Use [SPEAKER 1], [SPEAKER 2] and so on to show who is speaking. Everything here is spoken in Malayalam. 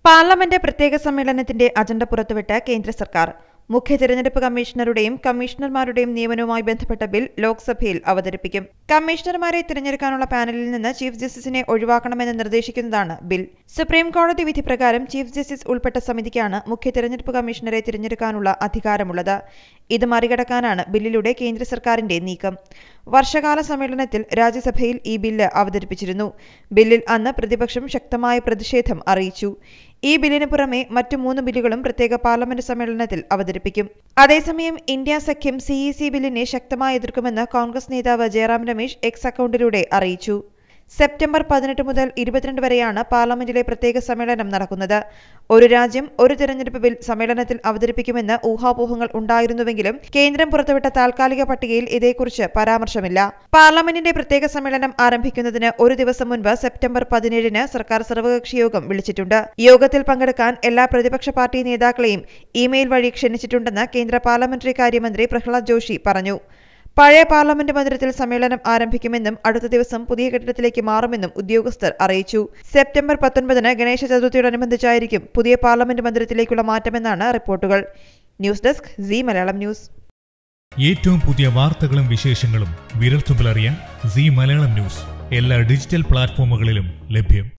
[SPEAKER 1] പാർലമെന്റ് പ്രത്യേക സമ്മേളനത്തിന്റെ അജണ്ട പുറത്തുവിട്ട് കേന്ദ്ര സർക്കാർ മുഖ്യ തെരഞ്ഞെടുപ്പ് കമ്മീഷണറുടെയും കമ്മീഷണർമാരുടെയും നിയമനവുമായി ബന്ധപ്പെട്ട ബിൽ ലോക്സഭയിൽ അവതരിപ്പിക്കും കമ്മീഷണർമാരെ തിരഞ്ഞെടുക്കാനുള്ള പാനലിൽ നിന്ന് ചീഫ് ജസ്റ്റിസിനെ ഒഴിവാക്കണമെന്ന് നിർദ്ദേശിക്കുന്നതാണ് ബിൽ സുപ്രീം കോടതി വിധി പ്രകാരം ചീഫ് ജസ്റ്റിസ് ഉൾപ്പെട്ട സമിതിക്കാണ് മുഖ്യ തെരഞ്ഞെടുപ്പ് കമ്മീഷണറെ തിരഞ്ഞെടുക്കാനുള്ള അധികാരമുള്ളത് ഇത് മറികടക്കാനാണ് ബില്ലിലൂടെ കേന്ദ്ര സർക്കാരിന്റെ നീക്കം വർഷകാല സമ്മേളനത്തിൽ രാജ്യസഭയിൽ ഈ ബില്ല് അവതരിപ്പിച്ചിരുന്നു ബില്ലിൽ അന്ന് പ്രതിപക്ഷം ശക്തമായ പ്രതിഷേധം അറിയിച്ചു ഈ ബില്ലിന് പുറമെ മറ്റു മൂന്ന് ബില്ലുകളും പ്രത്യേക പാർലമെന്റ് സമ്മേളനത്തിൽ അവതരിപ്പിക്കും അതേസമയം ഇന്ത്യ സഖ്യം സിഇസി ബില്ലിനെ ശക്തമായി എതിർക്കുമെന്ന് കോൺഗ്രസ് നേതാവ് ജയറാം രമേശ് എക്സ് അക്കൌണ്ടിലൂടെ അറിയിച്ചു സെപ്റ്റംബർ പതിനെട്ട് മുതൽ ഇരുപത്തിരണ്ട് വരെയാണ് പാർലമെന്റിലെ പ്രത്യേക സമ്മേളനം നടക്കുന്നത് ഒരു രാജ്യം ഒരു തെരഞ്ഞെടുപ്പ് ബിൽ സമ്മേളനത്തിൽ അവതരിപ്പിക്കുമെന്ന് ഊഹാപോഹങ്ങൾ ഉണ്ടായിരുന്നുവെങ്കിലും കേന്ദ്രം പുറത്തുവിട്ട താൽക്കാലിക പട്ടികയിൽ ഇതേക്കുറിച്ച് പരാമർശമില്ല പാർലമെന്റിന്റെ പ്രത്യേക സമ്മേളനം ആരംഭിക്കുന്നതിന് ഒരു ദിവസം മുൻപ് സെപ്റ്റംബർ പതിനേഴിന് സർക്കാർ സർവകക്ഷി യോഗം വിളിച്ചിട്ടുണ്ട് യോഗത്തിൽ പങ്കെടുക്കാൻ എല്ലാ പ്രതിപക്ഷ പാർട്ടി നേതാക്കളെയും ഇമെയിൽ വഴി ക്ഷണിച്ചിട്ടുണ്ടെന്ന് കേന്ദ്ര പാർലമെന്ററി കാര്യമന്ത്രി പ്രഹ്ലാദ് ജോഷി പറഞ്ഞു പഴയ പാർലമെന്റ് മന്ദിരത്തിൽ സമ്മേളനം ആരംഭിക്കുമെന്നും അടുത്ത ദിവസം പുതിയ കെട്ടിടത്തിലേക്ക് മാറുമെന്നും ഉദ്യോഗസ്ഥർ അറിയിച്ചു സെപ്റ്റംബർ പത്തൊൻപതിന് ഗണേശ ചതുർത്ഥിയോടനുബന്ധിച്ചായിരിക്കും പുതിയ പാർലമെന്റ് മന്ദിരത്തിലേക്കുള്ള മാറ്റമെന്നാണ് റിപ്പോർട്ടുകൾ news desk C Malayalam news
[SPEAKER 2] ഏറ്റവും പുതിയ വാർത്തകളും വിശേഷങ്ങളും വിരൽത്തുമ്പിലറിയാൻ സി മലയാളം ന്യൂസ് എല്ലാ ഡിജിറ്റൽ പ്ലാറ്റ്ഫോമുകളിലും ലഭ്യം